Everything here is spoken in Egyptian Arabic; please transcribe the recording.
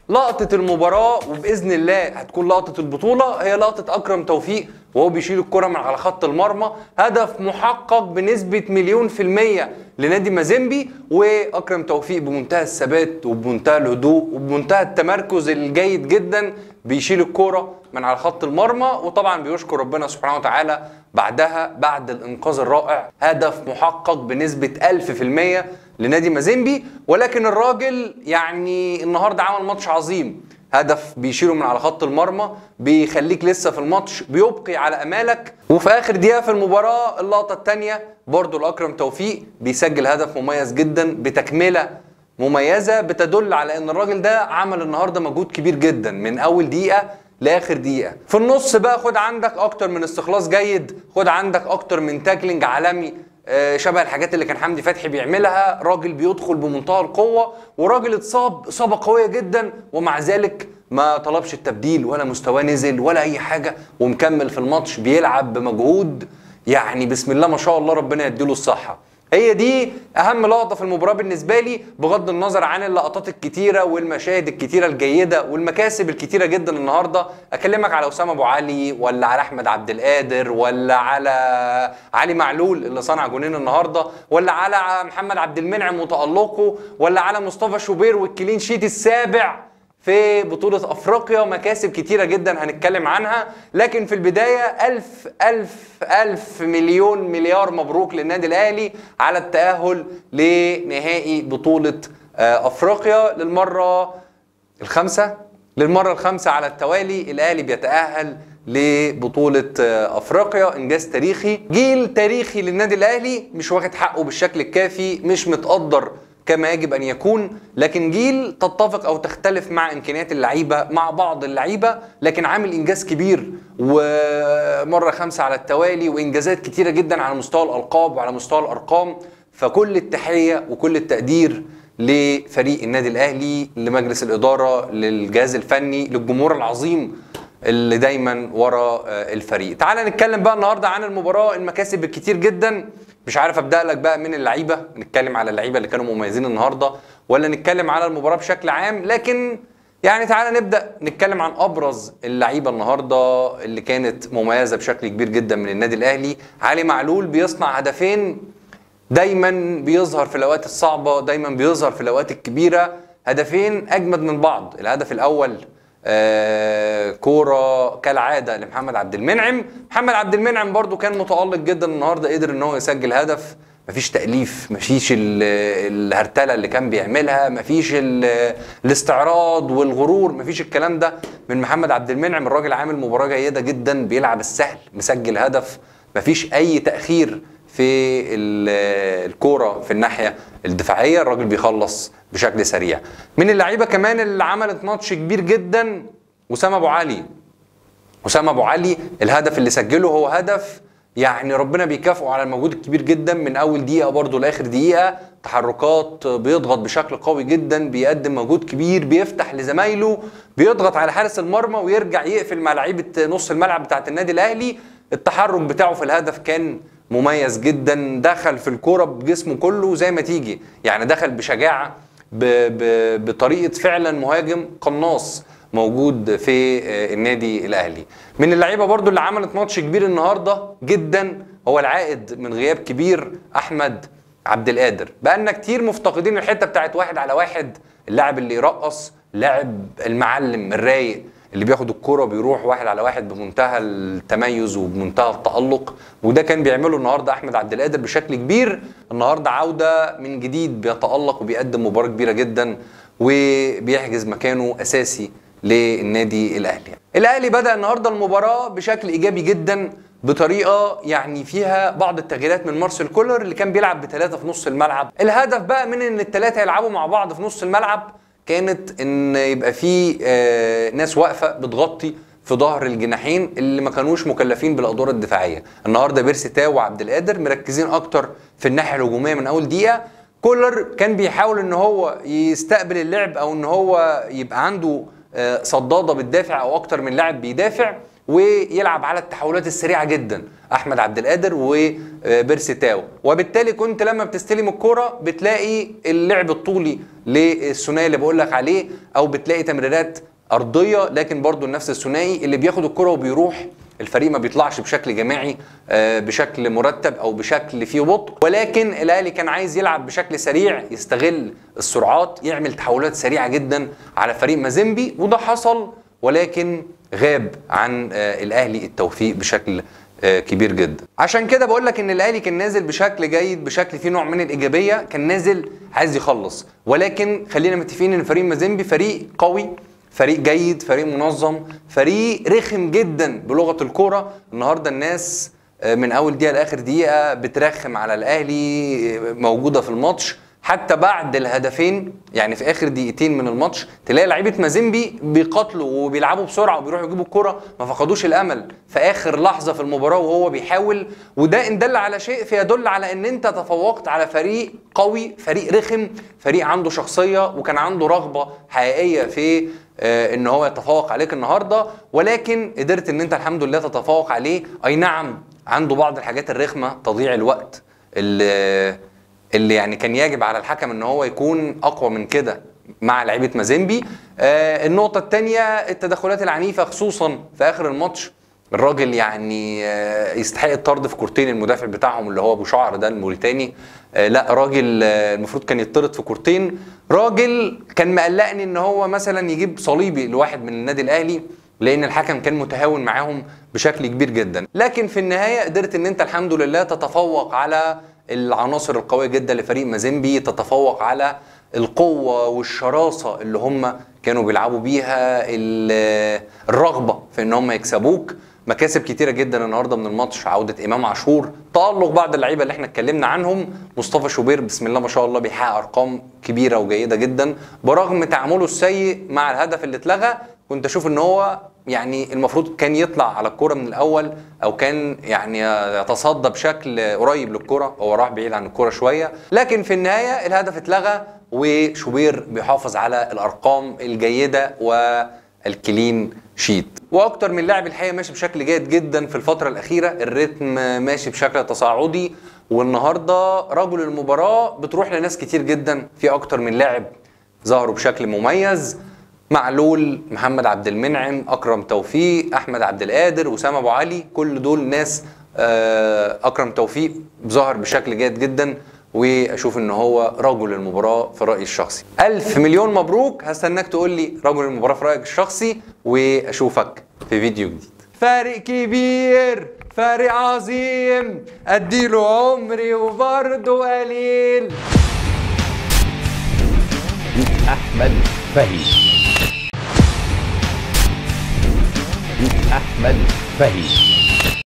لقطة المباراة وبإذن الله هتكون لقطة البطولة هي لقطة أكرم توفيق وهو بيشيل الكرة من على خط المرمى هدف محقق بنسبة مليون في المية لنادي مازيمبي وأكرم توفيق بمنتهى الثبات وبمنتهى الهدوء وبمنتهى التمركز الجيد جدا بيشيل الكرة من على خط المرمى وطبعا بيشكر ربنا سبحانه وتعالى بعدها بعد الإنقاذ الرائع هدف محقق بنسبة 1000% لنادي مازيمبي ولكن الراجل يعني النهارده عمل ماتش عظيم هدف بيشيله من على خط المرمى بيخليك لسه في الماتش بيبقي على امالك وفي اخر دقيقه في المباراه اللقطه الثانيه برضو الاكرم توفيق بيسجل هدف مميز جدا بتكمله مميزه بتدل على ان الراجل ده عمل النهارده مجهود كبير جدا من اول دقيقه لاخر دقيقه في النص بقى خد عندك اكتر من استخلاص جيد خد عندك اكتر من تاكلينج عالمي آه، شبه الحاجات اللي كان حمدي فتحي بيعملها راجل بيدخل بمنتهى القوه وراجل اتصاب اصابه قويه جدا ومع ذلك ما طلبش التبديل ولا مستواه نزل ولا اي حاجه ومكمل في الماتش بيلعب بمجهود يعني بسم الله ما شاء الله ربنا يديله الصحه هي دي اهم لقطه في المباراه بالنسبه لي بغض النظر عن اللقطات الكتيره والمشاهد الكتيره الجيده والمكاسب الكتيره جدا النهارده اكلمك على اسامه ابو علي ولا على احمد عبد القادر ولا على علي معلول اللي صنع جونين النهارده ولا على محمد عبد المنعم وتالقه ولا على مصطفى شوبير والكلين شيت السابع في بطولة أفريقيا مكاسب كتيرة جدا هنتكلم عنها لكن في البداية ألف ألف ألف مليون مليار مبروك للنادي الأهلي على التأهل لنهائي بطولة آه، أفريقيا للمرة الخامسة للمرة الخامسة على التوالي الأهلي بيتأهل لبطولة آه، أفريقيا إنجاز تاريخي جيل تاريخي للنادي الأهلي مش واخد حقه بالشكل الكافي مش متقدر كما يجب ان يكون لكن جيل تتفق او تختلف مع امكانيات اللعيبه مع بعض اللعيبه لكن عامل انجاز كبير ومره خمسه على التوالي وانجازات كتيره جدا على مستوى الالقاب وعلى مستوى الارقام فكل التحيه وكل التقدير لفريق النادي الاهلي لمجلس الاداره للجهاز الفني للجمهور العظيم اللي دايما ورا آه، الفريق تعال نتكلم بقى النهارده عن المباراه المكاسب الكتير جدا مش عارف ابدا لك بقى من اللعيبه نتكلم على اللعيبه اللي كانوا مميزين النهارده ولا نتكلم على المباراه بشكل عام لكن يعني تعالى نبدا نتكلم عن ابرز اللعيبه النهارده اللي كانت مميزه بشكل كبير جدا من النادي الاهلي علي معلول بيصنع هدفين دايما بيظهر في الاوقات الصعبه دايما بيظهر في الاوقات الكبيره هدفين اجمد من بعض الهدف الاول آه كوره كالعاده لمحمد عبد المنعم محمد عبد المنعم برضو كان متالق جدا النهارده قدر ان هو يسجل هدف مفيش تأليف مفيش ال- الهرتلة اللي كان بيعملها مفيش ال- الاستعراض والغرور مفيش الكلام ده من محمد عبد المنعم الراجل عامل مباراة جيدة جدا بيلعب السهل مسجل هدف مفيش أي تأخير في ال- الكوره في الناحيه الدفاعيه الراجل بيخلص بشكل سريع من اللعيبه كمان اللي عملت ماتش كبير جدا اسامه ابو علي اسامه ابو علي الهدف اللي سجله هو هدف يعني ربنا بيكافئه على المجهود الكبير جدا من اول دقيقه برضه لاخر دقيقه تحركات بيضغط بشكل قوي جدا بيقدم مجهود كبير بيفتح لزمايله بيضغط على حارس المرمى ويرجع يقفل مع لعيبه نص الملعب بتاعه النادي الاهلي التحرك بتاعه في الهدف كان مميز جدا دخل في الكوره بجسمه كله زي ما تيجي يعني دخل بشجاعه ب ب بطريقه فعلا مهاجم قناص موجود في آه، النادي الاهلي من اللعيبه برضو اللي عملت ماتش كبير النهارده جدا هو العائد من غياب كبير احمد عبد القادر بقالنا كتير مفتقدين الحته بتاعت واحد على واحد اللاعب اللي يرقص لاعب المعلم الرايق اللي بياخد الكرة وبيروح واحد على واحد بمنتهى التميز وبمنتهى التألق وده كان بيعمله النهارده احمد عبد القادر بشكل كبير النهارده عودة من جديد بيتألق وبيقدم مباراة كبيرة جدا وبيحجز مكانه اساسي للنادي الاهلي. الاهلي بدأ النهارده المباراة بشكل ايجابي جدا بطريقه يعني فيها بعض التغييرات من مارسيل كولر اللي كان بيلعب بثلاثه في نص الملعب الهدف بقى من ان الثلاثه يلعبوا مع بعض في نص الملعب كانت ان يبقى في آه، ناس واقفه بتغطي في ظهر الجناحين اللي ما كانوش مكلفين بالادوار الدفاعيه النهارده بيرسي تاو وعبد القادر مركزين اكتر في الناحيه الهجوميه من اول دقيقه كولر كان بيحاول ان هو يستقبل اللعب او ان هو يبقى عنده آه، صداده بتدافع او اكتر من لاعب بيدافع ويلعب على التحولات السريعه جدا احمد عبد القادر وبيرسي تاو وبالتالي كنت لما بتستلم الكرة بتلاقي اللعب الطولي للثنائي اللي بقول لك عليه او بتلاقي تمريرات ارضيه لكن برضو نفس الثنائي اللي بياخد الكرة وبيروح الفريق ما بيطلعش بشكل جماعي آه، بشكل مرتب او بشكل فيه بطء ولكن الاهلي كان عايز يلعب بشكل سريع يستغل السرعات يعمل تحولات سريعه جدا على فريق مازيمبي وده حصل ولكن غاب عن آه، الاهلي التوفيق بشكل آه، كبير جدا عشان كده بقول لك ان الاهلي كان نازل بشكل جيد بشكل فيه نوع من الايجابيه كان نازل عايز يخلص ولكن خلينا متفقين ان فريق مازيمبي فريق قوي فريق جيد فريق منظم فريق رخم جدا بلغه الكوره النهارده الناس آه، من اول دقيقه لاخر دقيقه بترخم على الاهلي آه، موجوده في الماتش حتى بعد الهدفين يعني في اخر دقيقتين من الماتش تلاقي لعيبه مازيمبي بيقاتلوا وبيلعبوا بسرعه وبيروحوا يجيبوا الكره ما فقدوش الامل في اخر لحظه في المباراه وهو بيحاول وده ان دل على شيء فيدل على ان انت تفوقت على فريق قوي فريق رخم فريق عنده شخصيه وكان عنده رغبه حقيقيه في آه، ان هو يتفوق عليك النهارده ولكن قدرت ان انت الحمد لله تتفوق عليه اي نعم عنده بعض الحاجات الرخمه تضييع الوقت اللي اللي يعني كان يجب على الحكم ان هو يكون اقوى من كده مع لعيبه مازيمبي آه النقطه الثانيه التدخلات العنيفه خصوصا في اخر الماتش الراجل يعني آه يستحق الطرد في كورتين المدافع بتاعهم اللي هو ابو شعر ده الموريتاني آه لا راجل آه المفروض كان يطرد في كورتين راجل كان مقلقني ان هو مثلا يجيب صليبي لواحد من النادي الاهلي لان الحكم كان متهاون معاهم بشكل كبير جدا لكن في النهايه قدرت ان انت الحمد لله تتفوق على العناصر القويه جدا لفريق مازيمبي تتفوق على القوه والشراسه اللي هم كانوا بيلعبوا بيها ال- الرغبه في ان هم يكسبوك مكاسب كتيره جدا النهارده من الماتش عوده امام عاشور تالق بعض اللعيبه اللي احنا اتكلمنا عنهم مصطفى شوبير بسم الله ما شاء الله بيحقق ارقام كبيره وجيده جدا برغم تعامله السيء مع الهدف اللي اتلغى كنت اشوف ان هو يعني المفروض كان يطلع على الكرة من الاول او كان يعني يتصدى بشكل قريب للكرة هو راح بعيد عن الكرة شوية لكن في النهاية الهدف اتلغى وشوبير بيحافظ على الارقام الجيدة والكلين شيت واكتر من لاعب الحقيقه ماشي بشكل جيد جدا في الفتره الاخيره الريتم ماشي بشكل تصاعدي والنهارده رجل المباراه بتروح لناس كتير جدا في اكتر من لاعب ظهروا بشكل مميز معلول محمد عبد المنعم اكرم توفيق احمد عبد القادر اسامه ابو علي كل دول ناس آه، اكرم توفيق ظهر بشكل جيد جدا واشوف ان هو رجل المباراه في رايي الشخصي الف مليون مبروك هستناك تقول لي رجل المباراه في رايك الشخصي واشوفك في فيديو جديد فارق كبير فارق عظيم اديله عمري وبرضه قليل أحمد فهيم أحمد فهيم